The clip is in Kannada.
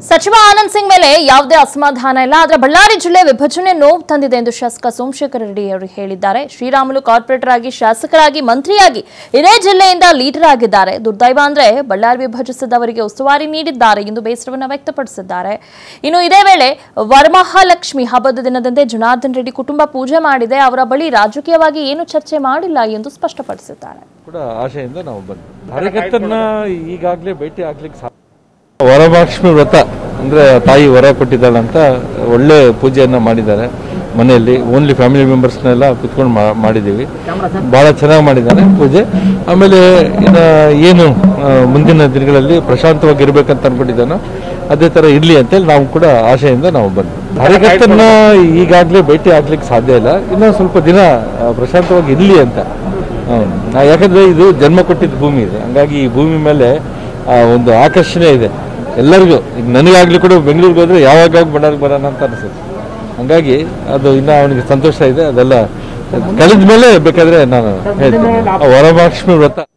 ಸಚಿವ ಆನಂದ್ ಸಿಂಗ್ ಮೇಲೆ ಯಾವುದೇ ಅಸಮಾಧಾನ ಇಲ್ಲ ಆದರೆ ಬಳ್ಳಾರಿ ಜಿಲ್ಲೆ ವಿಭಜನೆ ನೋವು ತಂದಿದೆ ಎಂದು ಶಾಸಕ ಸೋಮಶೇಖರ ರೆಡ್ಡಿ ಅವರು ಹೇಳಿದ್ದಾರೆ ಶ್ರೀರಾಮುಲು ಕಾರ್ಪೊರೇಟರ್ ಆಗಿ ಶಾಸಕರಾಗಿ ಮಂತ್ರಿಯಾಗಿ ಇದೇ ಜಿಲ್ಲೆಯಿಂದ ಲೀಡರ್ ಆಗಿದ್ದಾರೆ ದುರ್ದೈವ ಅಂದ್ರೆ ಬಳ್ಳಾರಿ ವಿಭಜಿಸಿದವರಿಗೆ ಉಸ್ತುವಾರಿ ನೀಡಿದ್ದಾರೆ ಎಂದು ಬೇಸರವನ್ನು ವ್ಯಕ್ತಪಡಿಸಿದ್ದಾರೆ ಇನ್ನು ಇದೇ ವೇಳೆ ವರಮಹಾಲಕ್ಷ್ಮಿ ಹಬ್ಬದ ದಿನದಂದೇ ಜನಾರ್ದನ್ ರೆಡ್ಡಿ ಕುಟುಂಬ ಪೂಜೆ ಮಾಡಿದೆ ಅವರ ಬಳಿ ರಾಜಕೀಯವಾಗಿ ಏನು ಚರ್ಚೆ ಮಾಡಿಲ್ಲ ಎಂದು ಸ್ಪಷ್ಟಪಡಿಸಿದ್ದಾರೆ ಕೂಡ ಆಶೆಯಿಂದ ನಾವು ಬಂದ್ವಿ ಕಾರ್ಯಕರ್ತರನ್ನ ಈಗಾಗಲೇ ಭೇಟಿ ಆಗ್ಲಿಕ್ಕೆ ಸಾ ವರಮಹಾಲಕ್ಷ್ಮಿ ವ್ರತ ಅಂದ್ರೆ ತಾಯಿ ವರ ಕೊಟ್ಟಿದ್ದಾಳೆ ಅಂತ ಒಳ್ಳೆ ಪೂಜೆಯನ್ನ ಮಾಡಿದ್ದಾರೆ ಮನೆಯಲ್ಲಿ ಓನ್ಲಿ ಫ್ಯಾಮಿಲಿ ಮೆಂಬರ್ಸ್ನೆಲ್ಲ ಕುತ್ಕೊಂಡು ಮಾ- ಮಾಡಿದ್ದೀವಿ ಬಹಳ ಚೆನ್ನಾಗಿ ಮಾಡಿದ್ದಾನೆ ಪೂಜೆ ಆಮೇಲೆ ಇನ್ನ ಏನು ಆ, ಮುಂದಿನ ದಿನಗಳಲ್ಲಿ ಪ್ರಶಾಂತವಾಗಿ ಇರ್ಬೇಕಂತ ಅನ್ಕೊಂಡಿದ್ದಾನೋ ಅದೇ ತರ ಇರ್ಲಿ ಅಂತೇಳಿ ನಾವು ಕೂಡ ಆಶೆಯಿಂದ ನಾವು ಬಂದ್ವಿ ಕಾರ್ಯಕರ್ತರನ್ನ ಈಗಾಗಲೇ ಭೇಟಿ ಆಗ್ಲಿಕ್ಕೆ ಸಾಧ್ಯ ಇಲ್ಲ ಇನ್ನೊಂದು ಸ್ವಲ್ಪ ದಿನ ಆ, ಪ್ರಶಾಂತವಾಗಿ ಇರ್ಲಿ ಅಂತ ಹ್ಮ್. ನಾ- ಯಾಕಂದ್ರೆ ಇದು ಜನ್ಮ ಕೊಟ್ಟಿದ್ದ ಭೂಮಿ ಇದೆ ಹಂಗಾಗಿ ಈ ಭೂಮಿ ಮೇಲೆ ಆ, ಒಂದು ಆಕರ್ಷಣೆ ಇದೆ ಎಲ್ಲರಿಗೂ ಈಗ ನನಗಾಗ್ಲಿ ಕೂಡ ಬೆಂಗಳೂರಿಗೆ ಹೋದ್ರೆ ಯಾವಾಗ ಬಳ್ಳಾರಿಗೆ ಬರೋಣ ಅಂತ ಅನಿಸುತ್ತೆ ಹಂಗಾಗಿ ಅದು ಇನ್ನ ಅವನಿಗೆ ಸಂತೋಷ ಇದೆ ಅದೆಲ್ಲ ಕಳೆದ ಮೇಲೆ ಬೇಕಾದ್ರೆ ನಾನು ಹೇಳ್ತೀನಿ ಆ ವರಮಹಾಲಕ್ಷ್ಮಿ ವ್ರತ